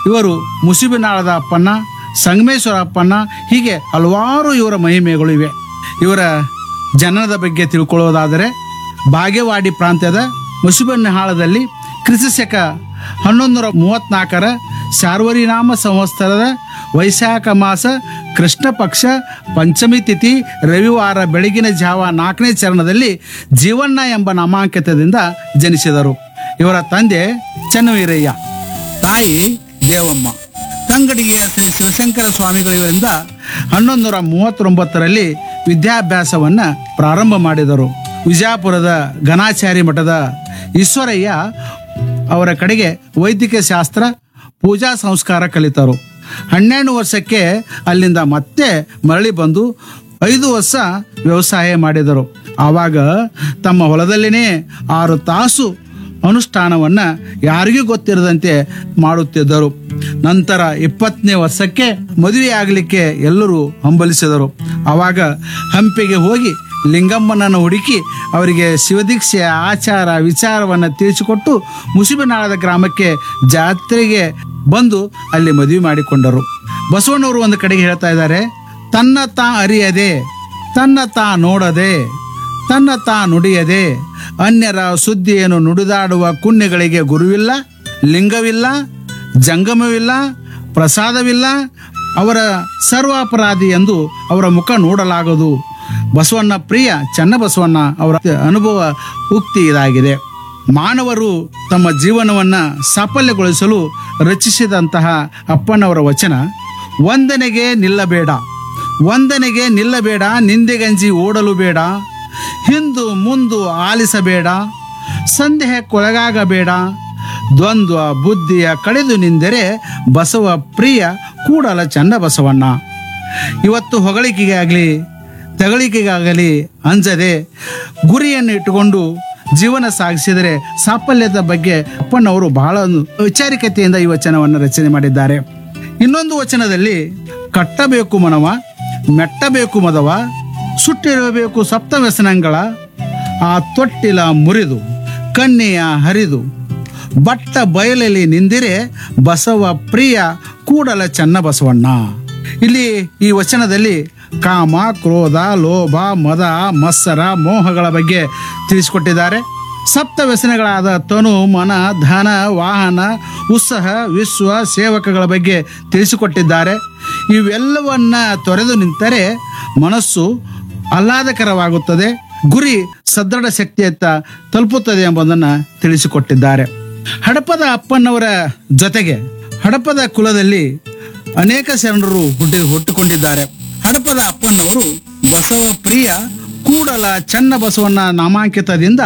ಇವರು ಮುಸಿಬಿನಾಳದ ಅಪ್ಪಣ್ಣ ಸಂಗಮೇಶ್ವರ ಅಪ್ಪಣ್ಣ ಹೀಗೆ ಹಲವಾರು ಇವರ ಮಹಿಮೆಗಳು ಇವೆ ಇವರ ಜನನದ ಬಗ್ಗೆ ತಿಳ್ಕೊಳ್ಳೋದಾದರೆ ಬಾಗೇವಾಡಿ ಪ್ರಾಂತ್ಯದ ಮುಸಿಬನಹಾಳದಲ್ಲಿ ಕ್ರಿಸ್ತಶಕ ಹನ್ನೊಂದು ನೂರ ಮೂವತ್ನಾಲ್ಕರ ಶಾರ್ವರಿನಾಮ ಸಂವತ್ಸರದ ವೈಶಾಖ ಮಾಸ ಕೃಷ್ಣ ಪಕ್ಷ ಪಂಚಮಿ ತಿಥಿ ರವಿವಾರ ಬೆಳಗಿನ ಜಾವ ನಾಲ್ಕನೇ ಚರಣದಲ್ಲಿ ಜೀವಣ್ಣ ಎಂಬ ನಾಮಾಂಕಿತದಿಂದ ಜನಿಸಿದರು ಇವರ ತಂದೆ ಚೆನ್ನವೀರಯ್ಯ ತಾಯಿ ದೇವಮ್ಮ ತಂಗಡಿಗೆಯ ಶ್ರೀ ಶಿವಶಂಕರ ಸ್ವಾಮಿಗಳಿವರಿಂದ ಹನ್ನೊಂದು ನೂರ ಮೂವತ್ತೊಂಬತ್ತರಲ್ಲಿ ವಿದ್ಯಾಭ್ಯಾಸವನ್ನ ಪ್ರಾರಂಭ ಮಾಡಿದರು ವಿಜಯಪುರದ ಘನಾಚಾರಿ ಮಠದ ಈಶ್ವರಯ್ಯ ಅವರ ಕಡೆಗೆ ವೈದ್ಯಕೀಯ ಶಾಸ್ತ್ರ ಪೂಜಾ ಸಂಸ್ಕಾರ ಕಲಿತರು ಹನ್ನೆರಡು ವರ್ಷಕ್ಕೆ ಅಲ್ಲಿಂದ ಮತ್ತೆ ಮರಳಿ ಬಂದು ಐದು ವರ್ಷ ವ್ಯವಸಾಯ ಮಾಡಿದರು ಆವಾಗ ತಮ್ಮ ಹೊಲದಲ್ಲಿನೇ ಆರು ತಾಸು ಅನುಷ್ಠಾನವನ್ನ ಯಾರಿಗೂ ಗೊತ್ತಿರದಂತೆ ಮಾಡುತ್ತಿದ್ದರು ನಂತರ ಇಪ್ಪತ್ತನೇ ವರ್ಷಕ್ಕೆ ಮದುವೆ ಆಗಲಿಕ್ಕೆ ಎಲ್ಲರೂ ಹಂಬಲಿಸಿದರು ಆವಾಗ ಹಂಪಿಗೆ ಹೋಗಿ ಲಿಂಗಮ್ಮನನ್ನು ಹುಡುಕಿ ಅವರಿಗೆ ಶಿವದೀಕ್ಷೆ ಆಚಾರ ವಿಚಾರವನ್ನು ತಿಳಿಸಿಕೊಟ್ಟು ಮುಸಿಬಿನಾಳದ ಗ್ರಾಮಕ್ಕೆ ಜಾತ್ರೆಗೆ ಬಂದು ಅಲ್ಲಿ ಮದುವೆ ಮಾಡಿಕೊಂಡರು ಬಸವಣ್ಣವರು ಒಂದು ಕಡೆಗೆ ಹೇಳ್ತಾ ಇದ್ದಾರೆ ತನ್ನ ತಾ ಅರಿಯದೆ ತನ್ನ ತಾ ನೋಡದೆ ತನ್ನ ತಾ ನುಡಿಯದೆ ಅನ್ಯರ ಸುದ್ದಿಯನ್ನು ನುಡಿದಾಡುವ ಕುಣ್ಯಗಳಿಗೆ ಗುರುವಿಲ್ಲ ಲಿಂಗವಿಲ್ಲ ಜಂಗಮವಿಲ್ಲ ಪ್ರಸಾದವಿಲ್ಲ ಅವರ ಸರ್ವಾಪರಾಧಿ ಎಂದು ಅವರ ಮುಖ ನೋಡಲಾಗದು ಬಸವಣ್ಣ ಪ್ರಿಯ ಚನ್ನಬಸವಣ್ಣ ಅವರ ಅನುಭವ ಉಕ್ತಿ ಇದಾಗಿದೆ ಮಾನವರು ತಮ್ಮ ಜೀವನವನ್ನ ಸಾಫಲ್ಯಗೊಳಿಸಲು ರಚಿಸಿದಂತಹ ಅಪ್ಪನವರ ವಚನ ವಂದನೆಗೆ ನಿಲ್ಲಬೇಡ ವಂದನೆಗೆ ನಿಲ್ಲಬೇಡ ನಿಂದೆಗಂಜಿ ಓಡಲು ಬೇಡ ಹಿಂದು ಮುಂದು ಆಲಿಸಬೇಡ ಸಂದೇಹಕ್ಕೊಳಗಾಗಬೇಡ ದ್ವಂದ್ವ ಬುದ್ಧಿಯ ಕಳೆದು ನಿಂದರೆ ಬಸವ ಪ್ರಿಯ ಕೂಡಲ ಚಂದ ಬಸವಣ್ಣ ಇವತ್ತು ಹೊಗಳಿಕೆಗಾಗಲಿ ತೆಗಳಿಕೆಗಾಗಲಿ ಅಂಜದೆ ಗುರಿಯನ್ನು ಇಟ್ಟುಕೊಂಡು ಜೀವನ ಸಾಗಿಸಿದರೆ ಸಾಫಲ್ಯದ ಬಗ್ಗೆ ಅಪ್ಪಣ್ಣವರು ಬಹಳ ಒಂದು ವಿಚಾರಿಕತೆಯಿಂದ ಈ ವಚನವನ್ನು ರಚನೆ ಮಾಡಿದ್ದಾರೆ ಇನ್ನೊಂದು ವಚನದಲ್ಲಿ ಕಟ್ಟಬೇಕು ಮನವ ಮೆಟ್ಟಬೇಕು ಮದವ ಸುಟ್ಟಿರಬೇಕು ಸಪ್ತ ವ್ಯಸನಗಳ ಆ ತೊಟ್ಟಿಲ ಮುರಿದು ಕನ್ನೆಯ ಹರಿದು ಬಟ್ಟ ಬಯಲಲ್ಲಿ ನಿಂದಿರೆ ಬಸವ ಪ್ರಿಯ ಕೂಡಲ ಚನ್ನ ಬಸವಣ್ಣ ಇಲ್ಲಿ ಈ ವಚನದಲ್ಲಿ ಕಾಮ ಕ್ರೋಧ ಲೋಭ ಮದ ಮತ್ಸರ ಮೋಹಗಳ ಬಗ್ಗೆ ತಿಳಿಸಿಕೊಟ್ಟಿದ್ದಾರೆ ಸಪ್ತ ವ್ಯಸನಗಳಾದ ತನು ಮನ ಧನ ವಾಹನ ಉತ್ಸಾಹ ವಿಶ್ವ ಸೇವಕಗಳ ಬಗ್ಗೆ ತಿಳಿಸಿಕೊಟ್ಟಿದ್ದಾರೆ ಇವೆಲ್ಲವನ್ನ ತೊರೆದು ನಿಂತರೆ ಮನಸ್ಸು ಆಹ್ಲಾದಕರವಾಗುತ್ತದೆ ಗುರಿ ಸದೃಢ ಶಕ್ತಿಯತ್ತ ತಲುಪುತ್ತದೆ ಎಂಬುದನ್ನು ತಿಳಿಸಿಕೊಟ್ಟಿದ್ದಾರೆ ಹಡಪದ ಅಪ್ಪನವರ ಜೊತೆಗೆ ಹಡಪದ ಕುಲದಲ್ಲಿ ಅನೇಕ ಶರಣರು ಹುಟ್ಟಿ ಹುಟ್ಟಿಕೊಂಡಿದ್ದಾರೆ ಹಡಪದ ಅಪ್ಪನವರು ಬಸವ ಪ್ರಿಯ ಕೂಡಲ ಚನ್ನ ಬಸವಣ್ಣ ನಾಮಾಂಕಿತದಿಂದ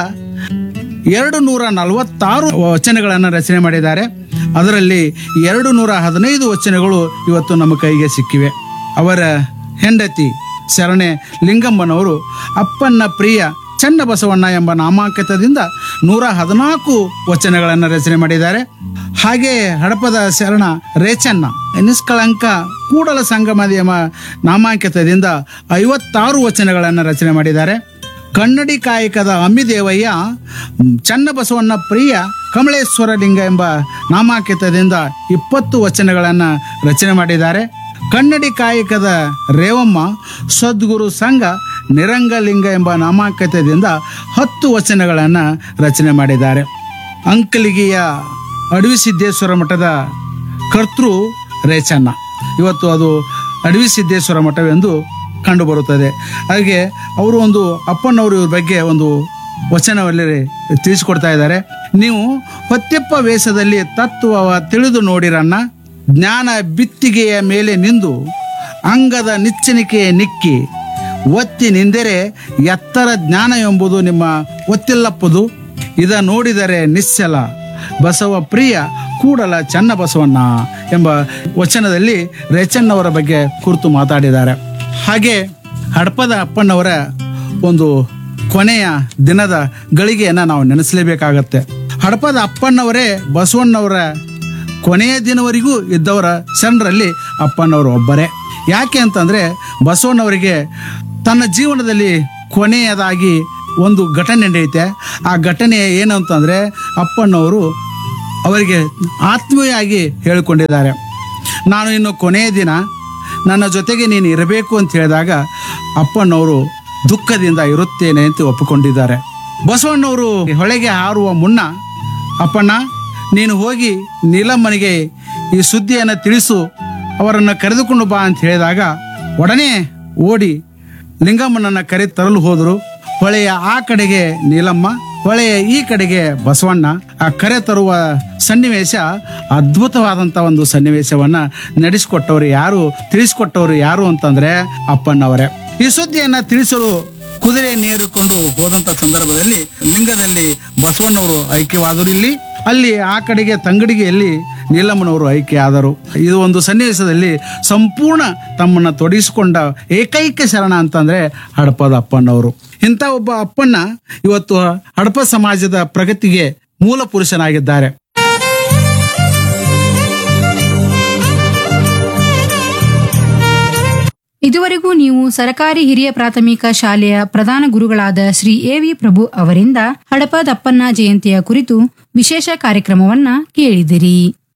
ಎರಡು ನೂರ ನಲವತ್ತಾರು ವಚನಗಳನ್ನು ರಚನೆ ಮಾಡಿದ್ದಾರೆ ಅದರಲ್ಲಿ ಎರಡು ನೂರ ಹದಿನೈದು ವಚನಗಳು ಇವತ್ತು ನಮ್ಮ ಕೈಗೆ ಸಿಕ್ಕಿವೆ ಅವರ ಹೆಂಡತಿ ಶರಣೆ ಲಿಂಗಮ್ಮನವರು ಅಪ್ಪನ್ನ ಪ್ರಿಯ ಚನ್ನ ಬಸವಣ್ಣ ಎಂಬ ನಾಮಾಂಕಿತದಿಂದ ನೂರ ಹದಿನಾಲ್ಕು ವಚನಗಳನ್ನು ರಚನೆ ಮಾಡಿದ್ದಾರೆ ಹಾಗೆ ಹಡಪದ ಶರಣ ರೇಚನ್ನ ನಿಷ್ಕಳಂಕ ಕೂಡಲ ಸಂಗಮ ಎಂಬ ನಾಮಾಂಕಿತದಿಂದ ಐವತ್ತಾರು ವಚನಗಳನ್ನು ರಚನೆ ಮಾಡಿದ್ದಾರೆ ಕನ್ನಡಿ ಕಾಯಕದ ಅಮ್ಮಿದೇವಯ್ಯ ಚನ್ನಬಸವಣ್ಣ ಪ್ರಿಯ ಕಮಲೇಶ್ವರ ಲಿಂಗ ಎಂಬ ನಾಮಾಂಕಿತದಿಂದ ಇಪ್ಪತ್ತು ವಚನಗಳನ್ನು ರಚನೆ ಮಾಡಿದ್ದಾರೆ ಕನ್ನಡಿ ಕಾಯಕದ ರೇವಮ್ಮ ಸದ್ಗುರು ಸಂಘ ನಿರಂಗಲಿಂಗ ಎಂಬ ನಾಮಾಂಕಿತದಿಂದ ಹತ್ತು ವಚನಗಳನ್ನು ರಚನೆ ಮಾಡಿದ್ದಾರೆ ಅಂಕಲಿಗೆಯ ಅಡವಿ ಸಿದ್ದೇಶ್ವರ ಮಠದ ಕರ್ತೃ ರೇಚನ್ನ ಇವತ್ತು ಅದು ಅಡವಿ ಸಿದ್ದೇಶ್ವರ ಮಠವೆಂದು ಕಂಡುಬರುತ್ತದೆ ಹಾಗೆ ಅವರು ಒಂದು ಅಪ್ಪನವರು ಇವ್ರ ಬಗ್ಗೆ ಒಂದು ವಚನದಲ್ಲಿ ತಿಳಿಸಿಕೊಡ್ತಾ ಇದ್ದಾರೆ ನೀವು ಹೊತ್ತೆಪ್ಪ ವೇಷದಲ್ಲಿ ತತ್ವವ ತಿಳಿದು ನೋಡಿರಣ್ಣ ಜ್ಞಾನ ಬಿತ್ತಿಗೆಯ ಮೇಲೆ ನಿಂದು ಅಂಗದ ನಿಚ್ಚಣಿಕೆಯ ನಿಕ್ಕಿ ಒತ್ತಿ ನಿಂದರೆ ಎತ್ತರ ಜ್ಞಾನ ಎಂಬುದು ನಿಮ್ಮ ಒತ್ತಿಲ್ಲಪ್ಪದು ಇದ ನೋಡಿದರೆ ನಿಶ್ಚಲ ಬಸವ ಪ್ರಿಯ ಕೂಡಲ ಚನ್ನ ಬಸವಣ್ಣ ಎಂಬ ವಚನದಲ್ಲಿ ರೇಚನ್ನವರ ಬಗ್ಗೆ ಕುರಿತು ಮಾತಾಡಿದ್ದಾರೆ ಹಾಗೆ ಹಡಪದ ಅಪ್ಪಣ್ಣವರ ಒಂದು ಕೊನೆಯ ದಿನದ ಗಳಿಗೆಯನ್ನು ನಾವು ನೆನೆಸಲೇಬೇಕಾಗತ್ತೆ ಹಡಪದ ಅಪ್ಪಣ್ಣವರೇ ಬಸವಣ್ಣವರ ಕೊನೆಯ ದಿನವರೆಗೂ ಇದ್ದವರ ಶರಣರಲ್ಲಿ ಅಪ್ಪನವರು ಒಬ್ಬರೇ ಯಾಕೆ ಅಂತಂದರೆ ಬಸವಣ್ಣವರಿಗೆ ತನ್ನ ಜೀವನದಲ್ಲಿ ಕೊನೆಯದಾಗಿ ಒಂದು ಘಟನೆ ನಡೆಯುತ್ತೆ ಆ ಘಟನೆ ಏನು ಅಂತಂದರೆ ಅಪ್ಪಣ್ಣವರು ಅವರಿಗೆ ಆತ್ಮೀಯಾಗಿ ಹೇಳಿಕೊಂಡಿದ್ದಾರೆ ನಾನು ಇನ್ನು ಕೊನೆಯ ದಿನ ನನ್ನ ಜೊತೆಗೆ ನೀನು ಇರಬೇಕು ಅಂತ ಹೇಳಿದಾಗ ಅಪ್ಪನವರು ದುಃಖದಿಂದ ಇರುತ್ತೇನೆ ಅಂತ ಒಪ್ಪಿಕೊಂಡಿದ್ದಾರೆ ಬಸವಣ್ಣವರು ಹೊಳೆಗೆ ಹಾರುವ ಮುನ್ನ ಅಪ್ಪಣ್ಣ ನೀನು ಹೋಗಿ ನೀಲಮ್ಮನಿಗೆ ಈ ಸುದ್ದಿಯನ್ನು ತಿಳಿಸು ಅವರನ್ನು ಕರೆದುಕೊಂಡು ಬಾ ಅಂತ ಹೇಳಿದಾಗ ಒಡನೆ ಓಡಿ ಲಿಂಗಮ್ಮನನ್ನ ಕರೆ ತರಲು ಹೋದರು ಹೊಳೆಯ ಆ ಕಡೆಗೆ ನೀಲಮ್ಮ ಹೊಳೆಯ ಈ ಕಡೆಗೆ ಬಸವಣ್ಣ ಆ ಕರೆ ತರುವ ಸನ್ನಿವೇಶ ಅದ್ಭುತವಾದಂತ ಒಂದು ಸನ್ನಿವೇಶವನ್ನ ನಡೆಸಿಕೊಟ್ಟವರು ಯಾರು ತಿಳಿಸಿಕೊಟ್ಟವರು ಯಾರು ಅಂತಂದ್ರೆ ಅಪ್ಪಣ್ಣವರೇ ಈ ಸುದ್ದಿಯನ್ನ ತಿಳಿಸಲು ಕುದುರೆ ನೇರಿಕೊಂಡು ಹೋದಂತ ಸಂದರ್ಭದಲ್ಲಿ ಲಿಂಗದಲ್ಲಿ ಬಸವಣ್ಣವರು ಐಕ್ಯವಾದರು ಇಲ್ಲಿ ಅಲ್ಲಿ ಆ ಕಡೆಗೆ ತಂಗಡಿಗೆಯಲ್ಲಿ ನೀಲಮ್ಮನವರು ಐಕ್ಯ ಆದರು ಇದು ಒಂದು ಸನ್ನಿವೇಶದಲ್ಲಿ ಸಂಪೂರ್ಣ ತಮ್ಮನ್ನ ತೊಡಗಿಸಿಕೊಂಡ ಏಕೈಕ ಶರಣ ಅಂತಂದ್ರೆ ಹಡಪದ ಅಪ್ಪಣ್ಣವರು ಇಂಥ ಒಬ್ಬ ಅಪ್ಪಣ್ಣ ಇವತ್ತು ಹಡಪ ಸಮಾಜದ ಪ್ರಗತಿಗೆ ಮೂಲ ಪುರುಷನಾಗಿದ್ದಾರೆ ಇದುವರೆಗೂ ನೀವು ಸರಕಾರಿ ಹಿರಿಯ ಪ್ರಾಥಮಿಕ ಶಾಲೆಯ ಪ್ರಧಾನ ಗುರುಗಳಾದ ಶ್ರೀ ಎವಿ ಪ್ರಭು ಅವರಿಂದ ಹಡಪ ದಪ್ಪನ್ನ ಜಯಂತಿಯ ಕುರಿತು ವಿಶೇಷ ಕಾರ್ಯಕ್ರಮವನ್ನ ಕೇಳಿದಿರಿ